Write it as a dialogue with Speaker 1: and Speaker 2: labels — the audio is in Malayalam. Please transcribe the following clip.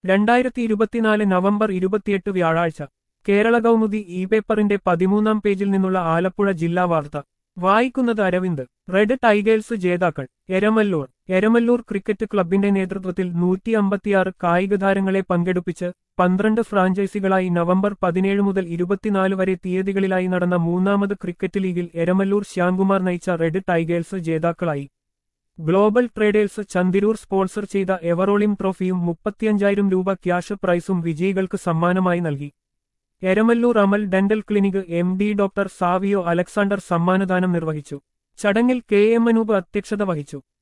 Speaker 1: രണ്ടായിരത്തി ഇരുപത്തിനാല് നവംബർ ഇരുപത്തിയെട്ട് വ്യാഴാഴ്ച കേരള കൗമുദി ഇ പേപ്പറിന്റെ പതിമൂന്നാം പേജിൽ നിന്നുള്ള ആലപ്പുഴ ജില്ലാ വാർത്ത വായിക്കുന്നത് അരവിന്ദ് റെഡ് ടൈഗേഴ്സ് ജേതാക്കൾ എരമല്ലൂർ എരമല്ലൂർ ക്രിക്കറ്റ് ക്ലബിന്റെ നേതൃത്വത്തിൽ നൂറ്റി അമ്പത്തിയാറ് കായിക താരങ്ങളെ പങ്കെടുപ്പിച്ച് പന്ത്രണ്ട് ഫ്രാഞ്ചൈസികളായി നവംബർ പതിനേഴ് മുതൽ ഇരുപത്തിനാല് വരെ തീയതികളിലായി നടന്ന മൂന്നാമത് ക്രിക്കറ്റ് ലീഗിൽ എരമല്ലൂർ ശ്യാംകുമാർ നയിച്ച റെഡ് ടൈഗേഴ്സ് ജേതാക്കളായി ഗ്ലോബൽ ട്രേഡേഴ്സ് ചന്ദിരൂർ സ്പോൺസർ ചെയ്ത എവറോളിം ട്രോഫിയും മുപ്പത്തിയഞ്ചായിരം രൂപ ക്യാഷ് പ്രൈസും വിജയികൾക്ക് സമ്മാനമായി നൽകി Eramallur Amal dental clinic M D doctor Savio Alexander സമ്മാനദാനം നിർവഹിച്ചു ചടങ്ങിൽ കെ എം അനൂപ് അധ്യക്ഷത വഹിച്ചു